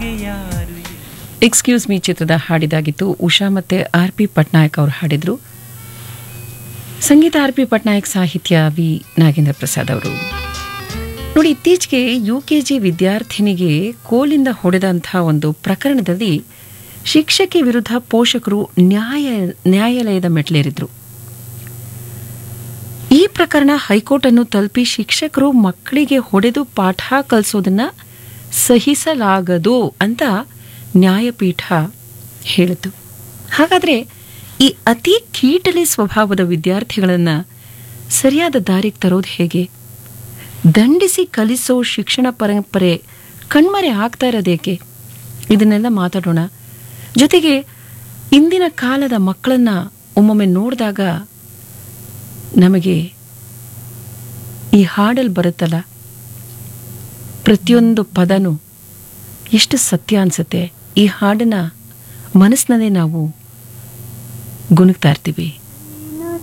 ಯಾರು excuse me ಚಿತ್ರದ ಹಾಡಿದಾಗಿತ್ತು ಉಷಾ ಮತ್ತೆ ಆರ್ ಪಿ ಪಟ್ನಾಯಕ್ ಅವರು ಹಾಡಿದ್ರು ಸಂಗೀತ ಆರ್ ಪಿ ಪಟ್ನಾಯಕ್ ಸಾಹಿತ್ಯ ವಿ ನಾಗೇಂದ್ರ ಪ್ರಸಾದ್ ಅವರು ನೋಡಿ ಇತ್ತೀಚೆಗೆ ಯು ಕೆ ಜಿ ವಿದ್ಯಾರ್ಥಿನಿಗೆ ಕೋಲಿಂದ ಹೊಡೆದಂಥ ಒಂದು ಪ್ರಕರಣದಲ್ಲಿ ಶಿಕ್ಷಕಿ ವಿರುದ್ಧ ಪೋಷಕರು ನ್ಯಾಯ ನ್ಯಾಯಾಲಯದ ಮೆಟ್ಲೇರಿದ್ರು ಈ ಪ್ರಕರಣ ಹೈಕೋರ್ಟ್ ಅನ್ನು ತಲುಪಿ ಶಿಕ್ಷಕರು ಮಕ್ಕಳಿಗೆ ಹೊಡೆದು ಪಾಠ ಕಲಿಸೋದನ್ನ ಸಹಿಸಲಾಗದು ಅಂತ ನ್ಯಾಯಪೀಠ ಹೇಳಿತು ಹಾಗಾದ್ರೆ ಈ ಅತಿ ಕೀಟಲಿ ಸ್ವಭಾವದ ವಿದ್ಯಾರ್ಥಿಗಳನ್ನ ಸರಿಯಾದ ದಾರಿಗೆ ತರೋದು ಹೇಗೆ ದಂಡಿಸಿ ಕಲಿಸೋ ಶಿಕ್ಷಣ ಪರಂಪರೆ ಕಣ್ಮರೆ ಆಗ್ತಾ ಇರೋದೇಕೆ ಇದನ್ನೆಲ್ಲ ಮಾತಾಡೋಣ ಜೊತೆಗೆ ಇಂದಿನ ಕಾಲದ ಮಕ್ಕಳನ್ನ ಒಮ್ಮೊಮ್ಮೆ ನೋಡಿದಾಗ ನಮಗೆ ಈ ಹಾಡಲ್ಲಿ ಬರುತ್ತಲ್ಲ ಪ್ರತಿಯೊಂದು ಪದನೂ ಎಷ್ಟು ಸತ್ಯ ಅನ್ಸುತ್ತೆ ಈ ಹಾಡನ್ನ ಮನಸ್ಸಿನಲ್ಲೇ ನಾವು ಗುಣಗ್ತಾ ಇರ್ತೀವಿ